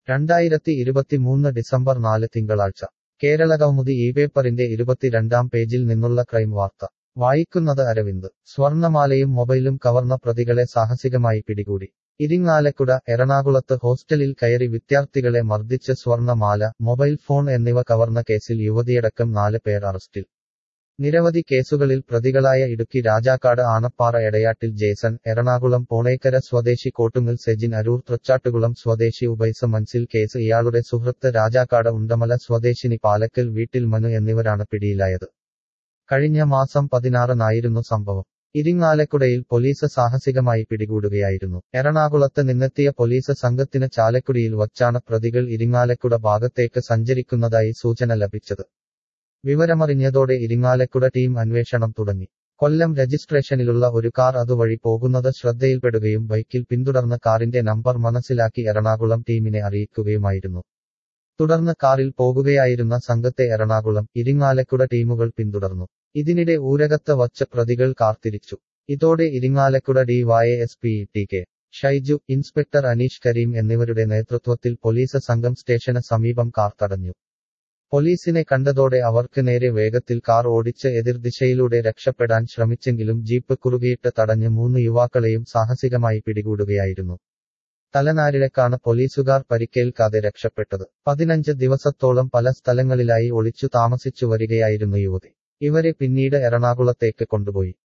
രണ്ടായിരത്തി ഇരുപത്തിമൂന്ന് ഡിസംബർ നാല് തിങ്കളാഴ്ച കേരള കൗമുദി ഈ പേപ്പറിന്റെ ഇരുപത്തിരണ്ടാം പേജിൽ നിന്നുള്ള ക്രൈം വാർത്ത വായിക്കുന്നത് അരവിന്ദ് സ്വർണമാലയും മൊബൈലും കവർന്ന പ്രതികളെ സാഹസികമായി പിടികൂടി ഇരിങ്ങാലക്കുട എറണാകുളത്ത് ഹോസ്റ്റലിൽ കയറി വിദ്യാർത്ഥികളെ മർദ്ദിച്ച് സ്വർണമാല മൊബൈൽ ഫോൺ എന്നിവ കവർന്ന കേസിൽ യുവതിയടക്കം നാല് പേർ അറസ്റ്റിൽ നിരവധി കേസുകളിൽ പ്രതികളായ ഇടുക്കി രാജാക്കാട് ആണപ്പാറ എടയാട്ടിൽ ജേസൺ എറണാകുളം പോണേക്കര സ്വദേശി കോട്ടുങ്ങൽ സെജിൻ അരൂർ തൃച്ചാട്ടുകുളം സ്വദേശി ഉബൈസ മൻസിൽ കേസ് ഇയാളുടെ സുഹൃത്ത് രാജാക്കാട് ഉണ്ടമല സ്വദേശിനി പാലക്കൽ വീട്ടിൽ മനു എന്നിവരാണ് പിടിയിലായത് കഴിഞ്ഞ മാസം പതിനാറിനായിരുന്നു സംഭവം ഇരിങ്ങാലക്കുടയിൽ പോലീസ് സാഹസികമായി പിടികൂടുകയായിരുന്നു എറണാകുളത്ത് നിന്നെത്തിയ പോലീസ് സംഘത്തിന് ചാലക്കുടിയിൽ വച്ചാണ് പ്രതികൾ ഇരിങ്ങാലക്കുട ഭാഗത്തേക്ക് സഞ്ചരിക്കുന്നതായി സൂചന ലഭിച്ചത് വിവരമറിഞ്ഞതോടെ ഇരിങ്ങാലക്കുട ടീം അന്വേഷണം തുടങ്ങി കൊല്ലം രജിസ്ട്രേഷനിലുള്ള ഒരു കാർ അതുവഴി പോകുന്നത് ശ്രദ്ധയിൽപ്പെടുകയും ബൈക്കിൽ പിന്തുടർന്ന കാറിന്റെ നമ്പർ മനസ്സിലാക്കി എറണാകുളം ടീമിനെ അറിയിക്കുകയുമായിരുന്നു തുടർന്ന് കാറിൽ പോകുകയായിരുന്ന സംഘത്തെ എറണാകുളം ഇരിങ്ങാലക്കുട ടീമുകൾ പിന്തുടർന്നു ഇതിനിടെ ഊരകത്ത് വച്ച പ്രതികൾ കാർ തിരിച്ചു ഇതോടെ Irinjalakuda D Y S P T K Shaiju inspector Aneesh Kareem എന്നിവരുടെ നേതൃത്വത്തിൽ പോലീസ് സംഘം സ്റ്റേഷന് സമീപം കാർ തടഞ്ഞു പോലീസിനെ കണ്ടതോടെ അവർക്ക് നേരെ വേഗത്തിൽ കാർ ഓടിച്ച് എതിർദിശയിലൂടെ രക്ഷപ്പെടാൻ ശ്രമിച്ചെങ്കിലും ജീപ്പ് കുറുകിയിട്ട് തടഞ്ഞ് മൂന്ന് യുവാക്കളെയും സാഹസികമായി പിടികൂടുകയായിരുന്നു തലനാരിഴക്കാണ് പോലീസുകാർ പരിക്കേൽക്കാതെ രക്ഷപ്പെട്ടത് പതിനഞ്ച് ദിവസത്തോളം പല സ്ഥലങ്ങളിലായി ഒളിച്ചു താമസിച്ചു വരികയായിരുന്നു യുവതി ഇവരെ പിന്നീട് എറണാകുളത്തേക്ക് കൊണ്ടുപോയി